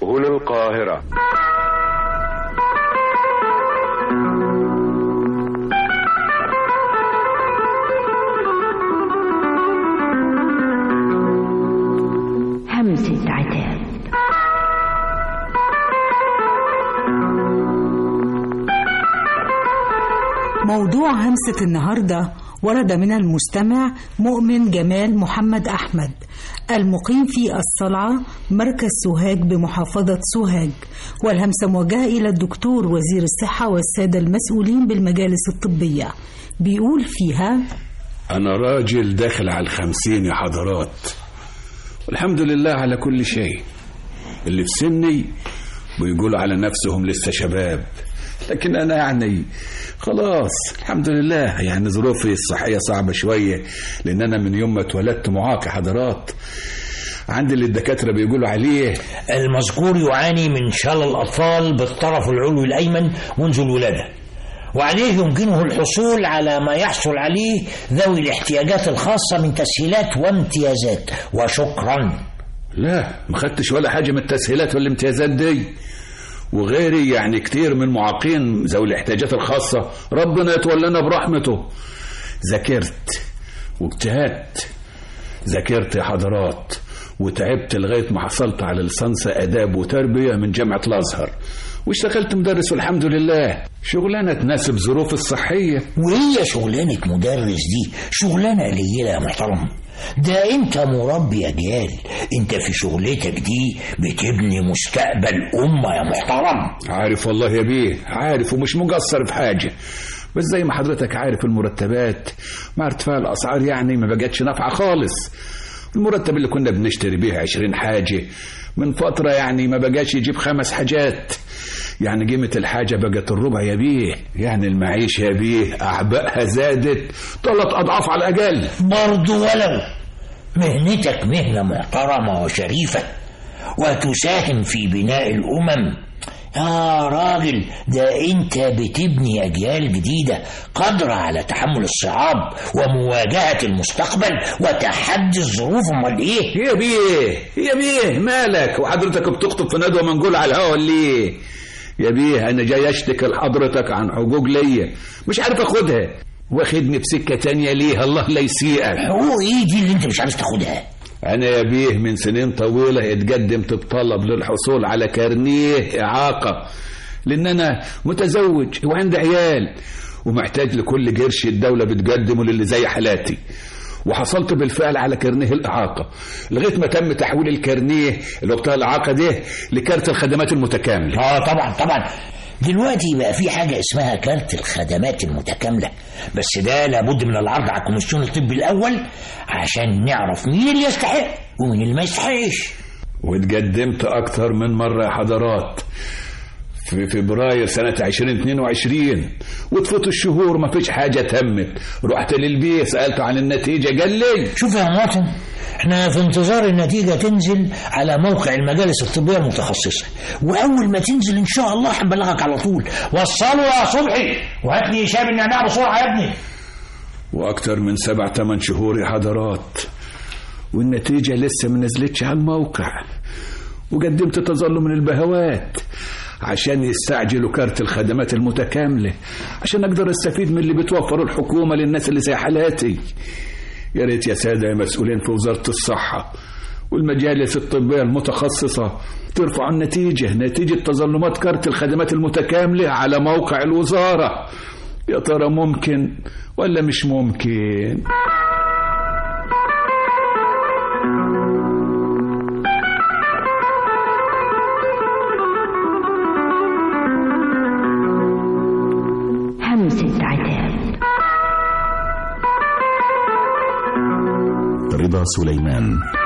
هنا القاهرة همسة عتاب موضوع همسة النهاردة ورد من المستمع مؤمن جمال محمد أحمد المقيم في الصلعة مركز سوهاج بمحافظة سوهاج والهمسة موجهة إلى الدكتور وزير الصحة والسادة المسؤولين بالمجالس الطبية بيقول فيها أنا راجل داخل على الخمسين يا حضرات والحمد لله على كل شيء اللي في سني بيقولوا على نفسهم لسه شباب لكن أنا يعني خلاص الحمد لله يعني ظروفي الصحية صعبة شوية لأن أنا من يوم ما اتولدت معاق يا حضرات عندي اللي الدكاترة بيقولوا عليه المذكور يعاني من شلل الأطفال بالطرف العلوي الأيمن منذ الولادة وعليه يمكنه الحصول على ما يحصل عليه ذوي الاحتياجات الخاصة من تسهيلات وامتيازات وشكرا لا ما خدتش ولا حاجة من التسهيلات والامتيازات دي وغيري يعني كتير من معاقين ذوي الاحتياجات الخاصة ربنا يتولانا برحمته ذاكرت واجتهدت ذاكرت يا حضرات وتعبت لغاية ما حصلت على لسانس آداب وتربية من جامعة الأزهر واشتغلت مدرس والحمد لله شغلانة تناسب ظروف الصحية وهي شغلانة مدرس دي شغلانة قليلة يا محترم ده انت مربي اجيال انت في شغلتك دي بتبني مستقبل امه يا محترم عارف والله يا بيه عارف ومش مقصر في حاجة بس زي ما حضرتك عارف المرتبات مع ارتفاع الأسعار يعني ما بقتش نافعة خالص المرتب اللي كنا بنشتري بيه عشرين حاجة من فترة يعني ما بقاش يجيب خمس حاجات يعني قيمة الحاجة بقت الربع يا بيه يعني المعيشة يا بيه أعبائها زادت ثلاث أضعاف على الأقل برضو ولو مهنتك مهنة محترمة وشريفة وتساهم في بناء الأمم يا راجل ده انت بتبني اجيال جديدة قادرة على تحمل الصعاب ومواجهة المستقبل وتحدي الظروف امال ايه يا بيه يا بيه مالك وحضرتك بتخطب في ندوة منقول على الهوا ليه يا بيه انا جاي اشتكي لحضرتك عن حقوق ليا مش عارف اخدها واخدني في سكة تانية ليه الله لا يسيئك حقوق ايه دي اللي انت مش عارف تاخدها أنا يا بيه من سنين طويلة اتقدمت بطلب للحصول على كارنيه إعاقة لأن أنا متزوج وعندي عيال ومحتاج لكل قرش الدولة بتقدمه للي زي حالاتي وحصلت بالفعل على كارنيه الإعاقة لغاية ما تم تحويل الكارنيه اللي هو بتاع الإعاقة ده لكارت الخدمات المتكاملة اه طبعا طبعا دلوقتي بقى في حاجة اسمها كارت الخدمات المتكاملة بس ده لابد من العرض على الكوميسيون الطبي الأول عشان نعرف مين اللي يستحق ومين اللي ما يستحقش واتقدمت أكتر من مرة يا حضرات في فبراير سنة 2022 وتفوت الشهور ما فيش حاجة تمت رحت للبيه سألته عن النتيجة قال لي شوف يا مواطن احنا في انتظار النتيجة تنزل على موقع المجالس الطبية المتخصصة وأول ما تنزل إن شاء الله هنبلغك على طول وصلوا يا صبحي وهات لي شاي النعناع بسرعة يا ابني وأكتر من سبع تمن شهور يا حضرات والنتيجة لسه ما نزلتش على الموقع وقدمت تظلم من البهوات عشان يستعجلوا كارت الخدمات المتكاملة عشان أقدر أستفيد من اللي بتوفره الحكومة للناس اللي زي حالاتي يا ريت يا سادة يا مسؤولين في وزارة الصحة والمجالس الطبية المتخصصة ترفعوا النتيجة نتيجة تظلمات كارت الخدمات المتكاملة على موقع الوزارة يا ترى ممكن ولا مش ممكن همسة عتاب رضا سليمان